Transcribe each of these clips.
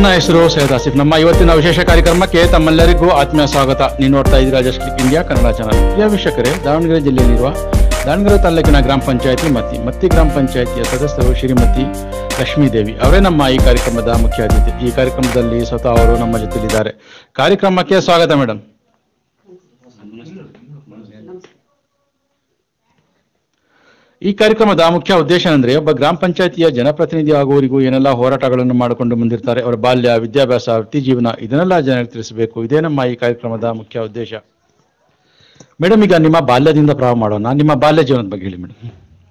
ನನ್ನ ಹೆಸರು ಸೈಯದ್ ಆಸಿಫ್ ನಮ್ಮ ಇವತ್ತಿನ ವಿಶೇಷ ಕಾರ್ಯಕ್ರಮಕ್ಕೆ ತಮ್ಮೆಲ್ಲರಿಗೂ ಆತ್ಮೀಯ ಸ್ವಾಗತ ನೀವು ನೋಡ್ತಾ ಇದ್ದೀರಾ just click India Kannada channel ಪ್ರಿಯ ವೀಕ್ಷಕರೇ ದಾವಣಗೆರೆ ಜಿಲ್ಲೆಯಲ್ಲಿರುವ ದಾವಣಗೆರೆ ತಾಲೂಕಿನ ಗ್ರಾಮ ಪಂಚಾಯತಿ ಮತ್ತಿ ಮತ್ತಿ ಗ್ರಾಮ ಪಂಚಾಯತಿಯ ಸದಸ್ಯರು ಶ್ರೀಮತಿ ಲಕ್ಷ್ಮೀದೇವಿ ಅವರೇ ನಮ್ಮ ಈ ಕಾರ್ಯಕ್ರಮದ ಮುಖ್ಯ ಅತಿಥಿ ಈ ಕಾರ್ಯಕ್ರಮದಲ್ಲಿ ಸ್ವತಃ ಅವರು ನಮ್ಮ ಜೊತೆಲಿದ್ದಾರೆ ಕಾರ್ಯಕ್ರಮಕ್ಕೆ ಸ್ವಾಗತ ಮೇಡಮ್ ಈ ಕಾರ್ಯಕ್ರಮದ ಮುಖ್ಯ ಉದ್ದೇಶ ಅಂದ್ರೆ ಒಬ್ಬ ಗ್ರಾಮ ಪಂಚಾಯತಿಯ ಜನಪ್ರತಿನಿಧಿ ಆಗುವವರಿಗೂ ಏನೆಲ್ಲ ಹೋರಾಟಗಳನ್ನು ಮಾಡಿಕೊಂಡು ಬಂದಿರ್ತಾರೆ ಅವರ ಬಾಲ್ಯ ವಿದ್ಯಾಭ್ಯಾಸ ವೃತ್ತಿ ಜೀವನ ಇದನ್ನೆಲ್ಲ ಜನರಿಗೆ ತಿಳಿಸಬೇಕು ಇದೇ ನಮ್ಮ ಈ ಕಾರ್ಯಕ್ರಮದ ಮುಖ್ಯ ಉದ್ದೇಶ ಮೇಡಮ್ ಈಗ ನಿಮ್ಮ ಬಾಲ್ಯದಿಂದ ಪ್ರಾರಂಭ ಮಾಡೋಣ ನಿಮ್ಮ ಬಾಲ್ಯ ಜೀವನದ ಬಗ್ಗೆ ಹೇಳಿ ಮೇಡಮ್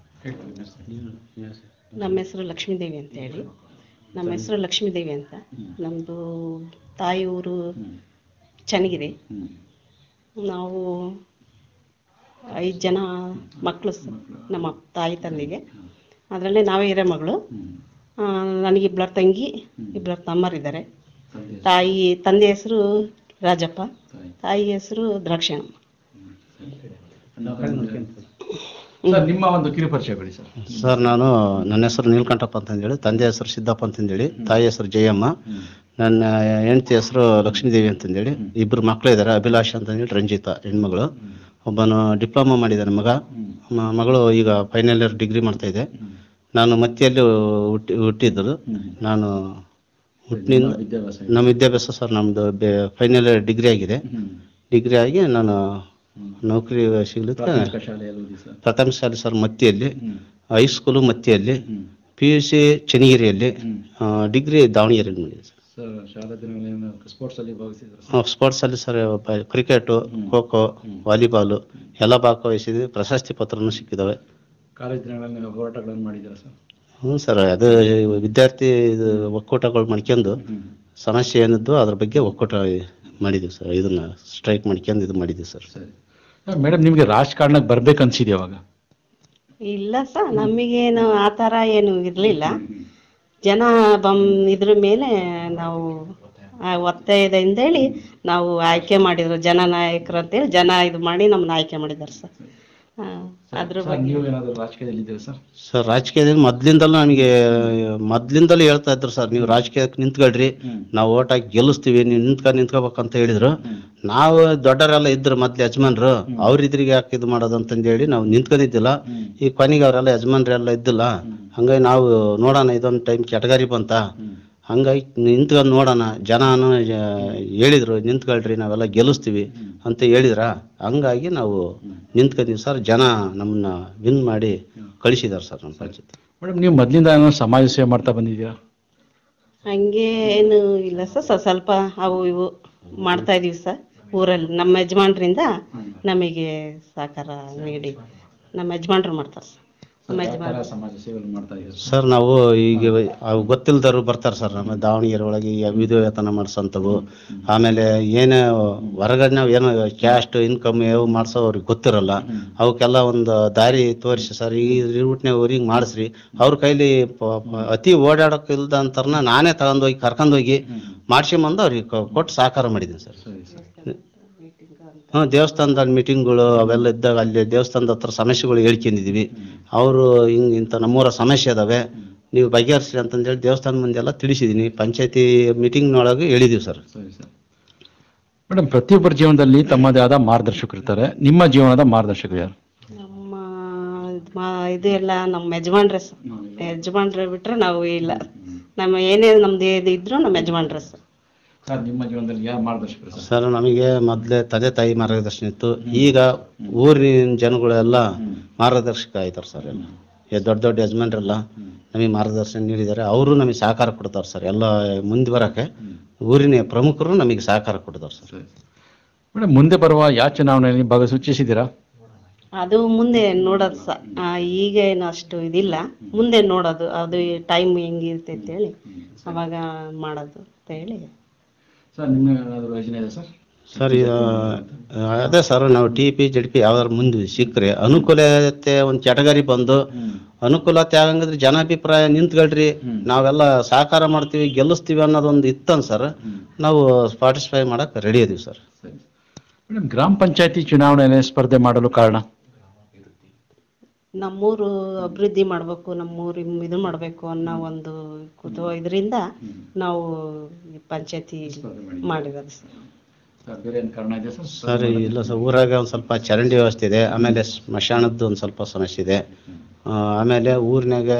ನಮ್ಮ ಹೆಸರು ಲಕ್ಷ್ಮೀದೇವಿ ಅಂತ ಹೇಳಿ ನಮ್ಮ ಹೆಸರು ಲಕ್ಷ್ಮೀದೇವಿ ಅಂತ ನಮ್ಮದು ತಾಯಿ ಊರು ಚನ್ನಗಿರಿ ನಾವು ಐದು ಜನ ಮಕ್ಕಳು ಸ- ನಮ್ಮ ತಾಯಿ ತಂದೆಗೆ ಅದರಲ್ಲೇ ನಾವೇ ಹಿರೇ ಮಗಳು ಆ, ನನಗೆ ಇಬ್ಬರು ತಂಗಿ ಇಬ್ಬರು ತಮ್ಮರಿದ್ದಾರೆ ತಾಯಿ ತಂದೆ ಹೆಸರು ರಾಜಪ್ಪ ತಾಯಿ ಹೆಸರು ದ್ರಾಕ್ಷಣಮ್ಮ ಸರ್ ನಿಮ್ಮ ಒಂದು ಕಿರು ಪರಿಚಯ ಕೊಡಿ ಸರ್ ಸರ್ ನಾನು ನನ್ನ ಹೆಸರು ನೀಲಕಂಠಪ್ಪ ಅಂತಂದೇಳಿ ತಂದೆ ಹೆಸರು ಸಿದ್ದಪ್ಪ ಅಂತಂದೇಳಿ ತಾಯಿ ಹೆಸರು ಜಯಮ್ಮ ನನ್ನ ಹೆಂಡತಿ ಹೆಸರು ಲಕ್ಷ್ಮೀದೇವಿ ಅಂತಂದೇಳಿ ಇಬ್ಬರು ಮಕ್ಕಳು ಇದ್ದಾರೆ ಅಭಿಲಾಷ್ ಅಂತಂದೇಳಿ ರಂಜಿತಾ ಹೆಣ್ಮಗಳು ಒಬ್ಬನು ಡಿಪ್ಲೊಮಾ ಮಾಡಿದ್ದಾನೆ ಮಗ ಮ- ಮಗಳು ಈಗ ಫೈನಲ್ ಇಯರ್ ಡಿಗ್ರಿ ಮಾಡ್ತಾ ಇದೆ ನಾನು ಮತ್ತಿಯಲ್ಲಿ ಹುಟ್ಟಿ ಹುಟ್ಟಿದ್ದು ನಾನು ಹುಟ್ಟಿನಿಂದ ವಿದ್ಯಾಭ್ಯಾಸ ನಮ್ಮ ವಿದ್ಯಾಭ್ಯಾಸ ಸರ್ ನಮ್ಮದು ಫೈನಲ್ ಇಯರ್ ಡಿಗ್ರಿ ಆಗಿದೆ ಡಿಗ್ರಿ ಆಗಿ ನಾನು ನೌಕರಿ ಸಿಗ್ಲಿಕ್ಕೆ ಶಾಲೆಯಲ್ಲಿ ಸರ್ ಪ್ರಥಮ ಶಾಲೆ ಸರ್ ಮತ್ತಿಯಲ್ಲಿ ಹೈಸ್ಕೂಲು ಮತ್ತಿಯಲ್ಲಿ ಪಿ ಯು ಸಿ ಚನ್ನಗಿರಿಯಲ್ಲಿ ಆ, ಡಿಗ್ರಿ ದಾವಣಗೆರೆಯಲ್ಲಿ ಮಾಡಿದೆ ಸರ್ ಸರ್ ಶಾಲಾ ದಿನಗಳಲ್ಲಿ ಸ್ಪೋರ್ಟ್ಸ್ ಅಲ್ಲಿ ಭಾಗವಹಿಸಿದ್ರು ಸ್ಪೋರ್ಟ್ಸಲ್ಲಿ ಸರ್ ಪ- ಕ್ರಿಕೆಟು ಖೋ ಖೋ ವಾಲಿಬಾಲು ಎಲ್ಲ ಭಾಗವಹಿಸಿದ್ವಿ ಪ್ರಶಸ್ತಿ ಪತ್ರನೂ ಸಿಕ್ಕಿದ್ದಾವೆ ಕಾಲೇಜ್ ದಿನಗಳಲ್ಲಿ ನೀವು ಹೋರಾಟಗಳನ್ನು ಮಾಡಿದ್ದೀರಾ ಸರ್ ಹ್ಞೂ ಸರ್ ಅದು ವಿದ್ಯಾರ್ಥಿ ಇದು ಒಕ್ಕೂಟಗಳು ಮಾಡ್ಕೊಂಡು ಸಮಸ್ಯೆ ಏನಿದ್ದು ಅದ್ರ ಬಗ್ಗೆ ಒಕ್ಕೂಟ ಮಾಡಿದ್ದೀವಿ ಸರ್ ಇದನ್ನ ಸ್ಟ್ರೈಕ್ ಮಾಡ್ಕೊಂಡು ಇದು ಮಾಡಿದ್ದೀವಿ ಸರ್ ಸರಿ ಮೇಡಮ್ ನಿಮಗೆ ರಾಜಕಾರಣಕ್ಕೆ ಬರ್ಬೇಕು ಅನ್ಸಿದೆ ಅವಾಗ ಇಲ್ಲ ಸ ನಮಗೇನು ಆ ಥರ ಏನು ಇರಲಿಲ್ಲ ಜನ ಬಂ ಇದ್ರ ಮೇಲೆ ನಾವು ಆ ಒತ್ತಾಯದಿಂದ ಹೇಳಿ ನಾವು ಆಯ್ಕೆ ಮಾಡಿದ್ರು ಜನ ನಾಯಕರು ಅಂತೇಳಿ ಜನ ಇದು ಮಾಡಿ ನಮ್ಮನ್ನ ಆಯ್ಕೆ ಮಾಡಿದ್ದಾರೆ ಸರ್ ಅದ್ರ ಬಗ್ಗೆ ನೀವು ಏನಾದರೂ ರಾಜಕೀಯದಲ್ಲಿ ಇದ್ದೀರಾ ಸರ್ ಸರ್ ರಾಜಕೀಯದಲ್ಲಿ ಮೊದ್ಲಿಂದಲೂ ನಮಗೆ ಮೊದ್ಲಿಂದಲೂ ಹೇಳ್ತಾ ಇದ್ರು ಸರ್ ನೀವು ರಾಜಕೀಯಕ್ಕೆ ನಿಂತ್ಕೊಳ್ರಿ ನಾವು ಓಟ್ ಹಾಕಿ ಗೆಲ್ಲಿಸ್ತೀವಿ ನೀವು ನಿಂತ್ಕೊಂಡು ನಿಂತ್ಕೋಬೇಕಂತ ಹೇಳಿದ್ರು ನಾವು ದೊಡ್ಡವರೆಲ್ಲ ಇದ್ರು ಮೊದ್ಲು ಯಜಮಾನ್ರು ಅವ್ರ ಇದ್ರಿಗೆ ಯಾಕೆ ಇದು ಮಾಡೋದು ಅಂತಂದೇಳಿ ನಾವು ನಿಂತ್ಕೊಂಡಿದ್ದಿಲ್ಲ ಈ ಕೊನೆಗೆ ಅವರೆಲ್ಲ ಯಜಮಾನ್ರೆಲ್ಲ ಇದ್ದಿಲ್ಲ ಹಂಗಾಗಿ ನಾವು ನೋಡೋಣ ಇದೊಂದು ಟೈಮ್ ಕೆಟಗರಿ ಬಂತ ಹಂಗಾಗಿ ನಿಂತ್ಕೊಂಡು ನೋಡೋಣ ಜನನು ಜ- ಹೇಳಿದ್ರು ನಿಂತ್ಕೊಳ್ರಿ ನಾವೆಲ್ಲ ಗೆಲ್ಲಿಸ್ತೀವಿ ಅಂತ ಹೇಳಿದ್ರ ಹಂಗಾಗಿ ನಾವು ನಿಂತ್ಕೊಂಡಿವಿ ಸರ್ ಜನ ನಮ್ಮನ್ನ ವಿನ್ ಮಾಡಿ ಕಳಿಸಿದಾರೆ ಸರ್ ನಮ್ಮ ಪಂಚಾಯತ್ ಮೇಡಮ್ ನೀವು ಮೊದಲಿಂದ ಏನೋ ಸಮಾಜ ಸೇವೆ ಮಾಡ್ತಾ ಬಂದಿದ್ದೀರಾ ಹಂಗೆ ಏನು ಇಲ್ಲ ಸರ್ ಸ- ಸ್ವಲ್ಪ ಅವು ಇವು ಮಾಡ್ತಾ ಇದೀವಿ ಸರ್ ಊರಲ್ಲಿ ನಮ್ಮ ಯಜಮಾನ್ರಿಂದ ನಮಗೆ ಸಹಕಾರ ನೀಡಿ ನಮ್ಮ ಯಜಮಾನ್ರು ಮಾಡ್ತಾರೆ ಸರ್ ನಮ್ಮ ಯಜಮಾನ್ರು ಸಮಾಜ ಸೇವೆ ಮಾಡ್ತಾ ಇದ್ದೀರಾ ಸರ್ ನಾವು ಈಗ ಅವು ಗೊತ್ತಿಲ್ದವ್ರು ಬರ್ತಾರೆ ಸರ್ ನಮ್ಮ ದಾವಣಗೆರೆ ಒಳಗೆ ಈ ವಿಧವೆ ವೇತನ ಮಾಡಿಸೋಂಥವು ಆಮೇಲೆ ಏನೇ ಹೊರಗಡೆ ನಾವು ಏನೋ ಕ್ಯಾಸ್ಟ್ ಇನ್ಕಮ್ ಯಾವ ಮಾಡಿಸೋ ಅವ್ರಿಗೆ ಗೊತ್ತಿರಲ್ಲ ಅವಕ್ಕೆಲ್ಲ ಒಂದು ದಾರಿ ತೋರಿಸಿ ಸರ್ ಈ ರೂಟ್ನಾಗ ಅವ್ರಿಗೆ ಮಾಡಿಸ್ರಿ ಅವ್ರ ಕೈಲಿ ಪ- ಪ- ಅತಿ ಓಡಾಡೋಕೆ ಇಲ್ದ ಅಂತಾರನ ನಾನೇ ತಗೊಂಡೋಗಿ ಕರ್ಕೊಂಡೋಗಿ ಮಾಡ್ಸ್ಕೊಂಬಂದು ಅವ್ರಿಗೆ ಕೊ- ಕೊಟ್ಟು ಸಹಕಾರ ಮಾಡಿದ್ದೀನಿ ಸರ್ ಸರಿ ಸರ್ ಹ್ಞೂ ದೇವಸ್ಥಾನದಲ್ಲಿ ಮೀಟಿಂಗ್ಗಳು ಅವೆಲ್ಲ ಇದ್ದಾಗ ಅಲ್ಲಿ ದೇವಸ್ಥಾನದ ಹತ್ರ ಸಮಸ್ಯೆಗಳು ಹೇಳ್ಕೊಂಡಿದೀವಿ ಅವರು ಹಿಂಗೆ ಇಂಥ ನಮ್ಮೂರ ಸಮಸ್ಯೆ ಅದಾವೆ ನೀವು ಬಗೆಹರಿಸ್ರಿ ಅಂತಂದೇಳಿ ದೇವಸ್ಥಾನ ಮುಂದೆ ಎಲ್ಲ ತಿಳಿಸಿದ್ದೀನಿ ಪಂಚಾಯತಿ ಮೀಟಿಂಗ್ನೊಳಗೆ ಹೇಳಿದೀವಿ ಸರ್ ಸರಿ ಸರ್ ಮೇಡಮ್ ಪ್ರತಿಯೊಬ್ಬರ ಜೀವನದಲ್ಲಿ ತಮ್ಮದೇ ಆದ ಮಾರ್ಗದರ್ಶಕರು ಇರ್ತಾರೆ ನಿಮ್ಮ ಜೀವನದ ಮಾರ್ಗದರ್ಶಕರು ಯಾರು ನಮ್ಮ ಇದ್ ಮಾ- ಇದು ಎಲ್ಲ ನಮ್ಮ ಯಜಮಾನ್ರೆ ಸರ್ ಯಜಮಾನ್ರೆ ಬಿಟ್ರೆ ನಾವು ಇಲ್ಲ ನಮ್ಮ ಏನೇ ನಮ್ದು ಇದು ಇದ್ರು ನಮ್ಮ ಯಜಮಾನ್ರೆ ಸರ್ ಸರ್ ನಿಮ್ಮ ಜೀವನದಲ್ಲಿ ಯಾರು ಮಾರ್ಗದರ್ಶಕರು ಸರ್ ಸರ್ ನಮಗೆ ಮೊದಲೇ ತಂದೆ ತಾಯಿ ಮಾರ್ಗದರ್ಶನ ಇತ್ತು ಈಗ ಊರಿನ ಜನಗಳೆಲ್ಲ ಮಾರ್ಗದರ್ಶಕ ಆಯ್ತಾರೆ ಸರ್ ಎಲ್ಲ ಏ ದೊಡ್ಡ ದೊಡ್ಡ ಯಜಮಾನ್ರೆಲ್ಲ ನಮಗೆ ಮಾರ್ಗದರ್ಶನ ನೀಡಿದ್ದಾರೆ ಅವರು ನಮಗೆ ಸಹಕಾರ ಕೊಡ್ತಾರೆ ಸರ್ ಎಲ್ಲ ಮುಂದೆ ಬರೋಕ್ಕೆ ಊರಿನ ಪ್ರಮುಖರು ನಮಗೆ ಸಹಕಾರ ಕೊಡ್ತಾರೆ ಸರ್ ಸರಿ ಮೇಡಮ್ ಮುಂದೆ ಬರುವ ಯಾವ ಚುನಾವಣೆಯಲ್ಲಿ ಭಾಗ ಸೂಚಿಸಿದ್ದೀರಾ ಅದು ಮುಂದೆ ನೋಡೋದು ಸ ಆ, ಈಗ ಏನು ಅಷ್ಟು ಇದಿಲ್ಲ ಮುಂದೆ ನೋಡೋದು ಅದು ಟೈಮ್ ಹೆಂಗಿರುತ್ತೆ ಅಂತೇಳಿ ಅವಾಗ ಮಾಡೋದು ಅಂತ ಹೇಳಿ ಸರ್ ನಿಮ್ಮ ಏನಾದರೂ ಯೋಜನೆ ಇದೆ ಸರ್ ಸರ್ ಈಗ ಅದೇ ಸರ್ ನಾವು ಟಿ ಪಿ ಜಡ್ ಪಿ ಯಾವ್ದಾರು ಮುಂದೆ ಸಿಕ್ಕರೆ ಅನುಕೂಲತೆ ಒಂದು ಕೆಟಗರಿ ಬಂದು ಅನುಕೂಲತೆ ಆಗಂಗಿದ್ರೆ ಜನಾಭಿಪ್ರಾಯ ನಿಂತ್ಕೊಳ್ರಿ ನಾವೆಲ್ಲ ಸಹಕಾರ ಮಾಡ್ತೀವಿ ಗೆಲ್ಲಿಸ್ತೀವಿ ಅನ್ನೋದೊಂದು ಇತ್ತನ್ ಸರ್ ನಾವು ಪಾರ್ಟಿಸಿಪೇಟ್ ಮಾಡಕ್ಕೆ ರೆಡಿ ಇದೀವಿ ಸರ್ ಸರಿ ಮೇಡಮ್ ಗ್ರಾಮ ಪಂಚಾಯತಿ ಚುನಾವಣೆಯಲ್ಲಿ ಸ್ಪರ್ಧೆ ಮಾಡಲು ಕಾರಣ ನಮ್ಮೂರು ಅಭಿವೃದ್ಧಿ ಮಾಡಬೇಕು ನಮ್ಮೂರು ಇದು ಮಾಡಬೇಕು ಅನ್ನೋ ಒಂದು ಕುತು ಇದರಿಂದ ನಾವು ಪಂಚಾಯತಿ ಮಾಡಿರೋದು ಸರ್ ಬೇರೆ ಏನು ಕಾರಣ ಇದೆ ಸರ್ ಸರ್ ಇಲ್ಲ ಸರ್ ಊರಾಗ ಒಂದು ಸ್ವಲ್ಪ ಚರಂಡಿ ವ್ಯವಸ್ಥೆ ಇದೆ ಆಮೇಲೆ ಸ್ಮಶಾನದ್ದು ಒಂದು ಸ್ವಲ್ಪ ಸಮಸ್ಯೆ ಇದೆ ಆ, ಆಮೇಲೆ ಊರಿನಾಗ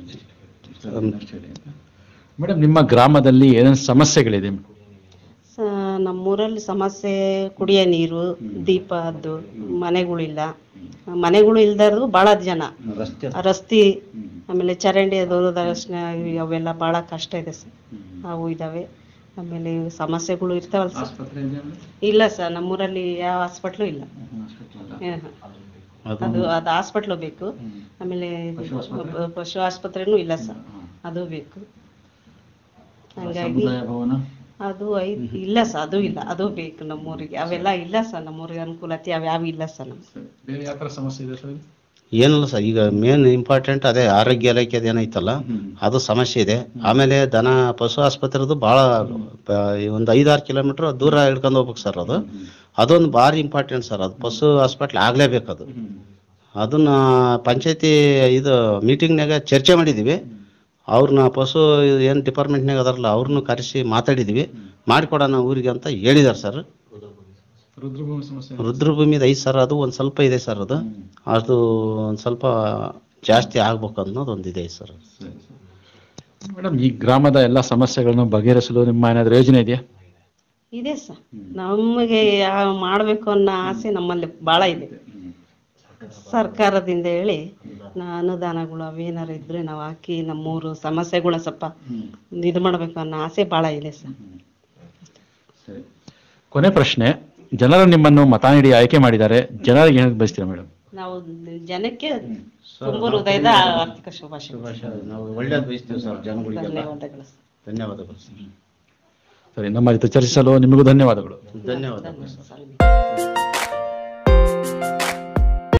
ಮೇಡಮ್ ನಿಮ್ಮ ಗ್ರಾಮದಲ್ಲಿ ಏನೇನು ಸಮಸ್ಯೆಗಳಿದೆ ಸ- ನಮ್ಮೂರಲ್ಲಿ ಸಮಸ್ಯೆ ಕುಡಿಯೋ ನೀರು ದೀಪದ್ದು ಮನೆಗಳಿಲ್ಲ ಮನೆಗಳು ಇಲ್ದಾರು ಭಾಳ ಜನ ರಸ್ತೆ ರಸ್ತೆ ಆಮೇಲೆ ಚರಂಡಿ ಅದು ದರ್ಶನ ಅವೆಲ್ಲ ಭಾಳ ಕಷ್ಟ ಇದೆ ಸರ್ ಅವು ಇದಾವೆ ಆಮೇಲೆ ಇವು ಸಮಸ್ಯೆಗಳು ಇರ್ತಾವಲ್ಲ ಸರ್ ಆಸ್ಪತ್ರೆ ಇದೆ ಇಲ್ಲ ಸರ್ ನಮ್ಮೂರಲ್ಲಿ ಯಾವ ಹಾಸ್ಪಿಟ್ಲು ಇಲ್ಲ ಹ್ಮ್, ಹ್ಮ್. ಅದು ಅದು ಅದು ಹಾಸ್ಪಿಟ್ಲು ಬೇಕು ಆಮೇಲೆ ಇದು ಪಶು ಆಸ್ಪತ್ರೆನೂ ಇಲ್ಲ ಸರ್ ಅದು ಬೇಕು ಹಂಗಾಗಿ ಸಮುದಾಯ ಭವನ ಅದು ಐದು ಇಲ್ಲ ಸರ್ ಅದು ಇಲ್ಲ ಅದು ಬೇಕು ನಮ್ಮೂರಿಗೆ ಅವೆಲ್ಲ ಇಲ್ಲ ಸರ್ ನಮ್ಮೂರಿಗೆ ಅನುಕೂಲತೆ ಅವ್ಯಾವ ಇಲ್ಲ ಸರ್ ನಮ್ಮ ಬೇರೆ ಯಾವ ಥರ ಸಮಸ್ಯೆ ಇದೆ ಸರ್ ಏನಿಲ್ಲ ಸರ್ ಈಗ ಮೇನ್ ಇಂಪಾರ್ಟೆಂಟ್ ಅದೇ ಆರೋಗ್ಯ ಇಲಾಖೆದು ಏನೈತಲ್ಲ ಅದು ಸಮಸ್ಯೆ ಇದೆ ಆಮೇಲೆ ದನ ಪಶು ಆಸ್ಪತ್ರೆದು ಭಾಳ ಒಂದು ಐದಾರು ಕಿಲೋಮೀಟ್ರ್ ದೂರ ಹಿಡ್ಕೊಂಡು ಹೋಗ್ಬೇಕು ಸರ್ ಅದು ಅದೊಂದು ಭಾರಿ ಇಂಪಾರ್ಟೆಂಟ್ ಸರ್ ಅದು ಪಶು ಹಾಸ್ಪಿಟ್ಲ್ ಆಗಲೇಬೇಕು ಅದು ಅದನ್ನ ಪಂಚಾಯತಿ ಇದು ಮೀಟಿಂಗ್ನಾಗ ಚರ್ಚೆ ಮಾಡಿದ್ದೀವಿ ಅವ್ರನ್ನ ಪಶು ಏನು ಡಿಪಾರ್ಟ್ಮೆಂಟ್ನಾಗ ಅದಾರಲ್ಲ ಅವ್ರನ್ನ ಕರೆಸಿ ಮಾತಾಡಿದ್ವಿ ಮಾಡಿಕೊಡೋಣ ಊರಿಗೆ ಅಂತ ಹೇಳಿದಾರೆ ಸರ್ ರುದ್ರಭೂಮಿ ಸಮಸ್ಯೆ ರುದ್ರಭೂಮಿದು ಐತೆ ಸರ್ ಅದು ಒಂದು ಸ್ವಲ್ಪ ಇದೆ ಸರ್ ಅದು ಅದು ಒಂದು ಸ್ವಲ್ಪ ಜಾಸ್ತಿ ಆಗ್ಬೇಕು ಅನ್ನೋದು ಒಂದು ಇದೆ ಸರ್ ಮೇಡಮ್ ಈ ಗ್ರಾಮದ ಎಲ್ಲ ಸಮಸ್ಯೆಗಳನ್ನು ಬಗೆಹರಿಸಲು ನಿಮ್ಮ ಏನಾದರೂ ಯೋಜನೆ ಇದೆಯಾ ಇದೆ ಸರ್ ನಮಗೆ ಯಾವ ಮಾಡಬೇಕು ಅನ್ನೋ ಆಸೆ ನಮ್ಮಲ್ಲಿ ಭಾಳ ಇದೆ ಸರ್ಕಾರದಿಂದ ಹೇಳಿ ನ- ಅನುದಾನಗಳು ಅವೇನಾರು ಇದ್ರೆ ನಾವು ಹಾಕಿ ನಮ್ಮೂರು ಸಮಸ್ಯೆಗಳ ಸ್ವಲ್ಪ ಇದು ಮಾಡಬೇಕು ಅನ್ನೋ ಆಸೆ ಭಾಳ ಇದೆ ಸರ್ ಕೊನೆ ಪ್ರಶ್ನೆ ಜನರು ನಿಮ್ಮನ್ನು ಮತ ನೀಡಿ ಆಯ್ಕೆ ಮಾಡಿದ್ದಾರೆ ಜನರಿಗೆ ಏನಕ್ಕೆ ಬಯಸ್ತೀರಾ ಮೇಡಮ್ ನಾವು ಜನಕ್ಕೆ ತುಂಬ ಹೃದಯದ ಆರ್ಥಿಕ ಶುಭಾಶಯ ನಾವು ಒಳ್ಳೇದು ಬಯಸ್ತೀವಿ ಸರ್ ಜನಗಳಿಗೆಲ್ಲ ಧನ್ಯವಾದಗಳು ಸರ್ ಧನ್ಯವಾದಗಳು ಸರ್ ಸರಿ ನಮ್ಮ ಜೊತೆ ಚರ್ಚಿಸಲು ನಿಮಗೂ ಧನ್ಯವಾದಗಳು ಧನ್ಯವಾದಗಳು ಧನ್ಯವಾದ ಸ್ವಾಮಿ